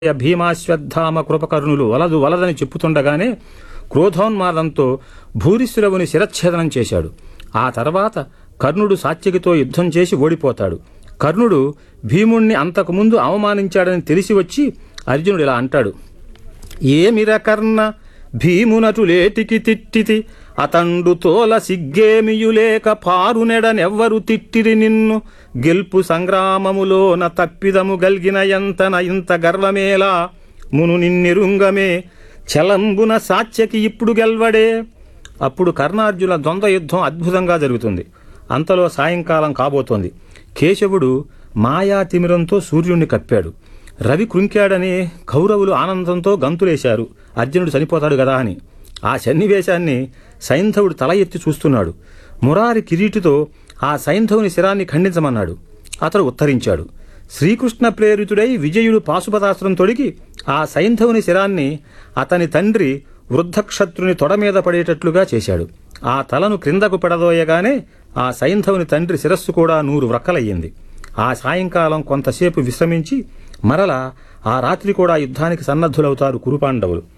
భీమాశ్వత్థామ కృపకర్ణులు వలదు వలదని చెప్పుతుండగానే క్రోధోన్మాదంతో భూరిశ్రవుని శిరచ్ఛేదనం చేశాడు ఆ తర్వాత కర్ణుడు సాత్యకితో యుద్ధం చేసి ఓడిపోతాడు కర్ణుడు భీముణ్ణి అంతకుముందు అవమానించాడని తెలిసి వచ్చి అర్జునుడు ఇలా అంటాడు ఏమిర కర్ణ భీమునటులేటికి తిట్టితి అతండు తోల సిగ్గేమియులేక పారునెడనెవ్వరు తిట్టిరి నిన్ను గెల్పు సంగ్రామములోన తప్పిదము గల్గిన ఎంతన ఇంత గర్వమేలా మును నిన్నెరుంగమే చలంబున సాత్యకి ఇప్పుడు గెల్వడే అప్పుడు కర్ణార్జున ద్వంద్వ యుద్ధం అద్భుతంగా జరుగుతుంది అంతలో సాయంకాలం కాబోతోంది కేశవుడు మాయా తిమిరంతో సూర్యుణ్ణి కప్పాడు రవి కృంకాడని కౌరవులు ఆనందంతో గంతులేశారు అర్జునుడు చనిపోతాడు కదా అని ఆ సన్నివేశాన్ని సైంధవుడు తల ఎత్తి చూస్తున్నాడు మురారి కిరీటితో ఆ సైంధవుని శిరాన్ని ఖండించమన్నాడు అతడు ఉత్తరించాడు శ్రీకృష్ణ ప్రేరితుడై విజయుడు పాశుపతాస్త్రం తొడిగి ఆ సైంధవుని శిరాన్ని అతని తండ్రి వృద్ధక్షత్రుని తొడ మీద పడేటట్లుగా చేశాడు ఆ తలను క్రిందకు పెడదోయగానే ఆ సైంధవుని తండ్రి శిరస్సు కూడా నూరు వ్రక్కలయ్యింది ఆ సాయంకాలం కొంతసేపు విశ్రమించి మరల ఆ రాత్రి కూడా యుద్ధానికి సన్నద్ధులవుతారు కురుపాండవులు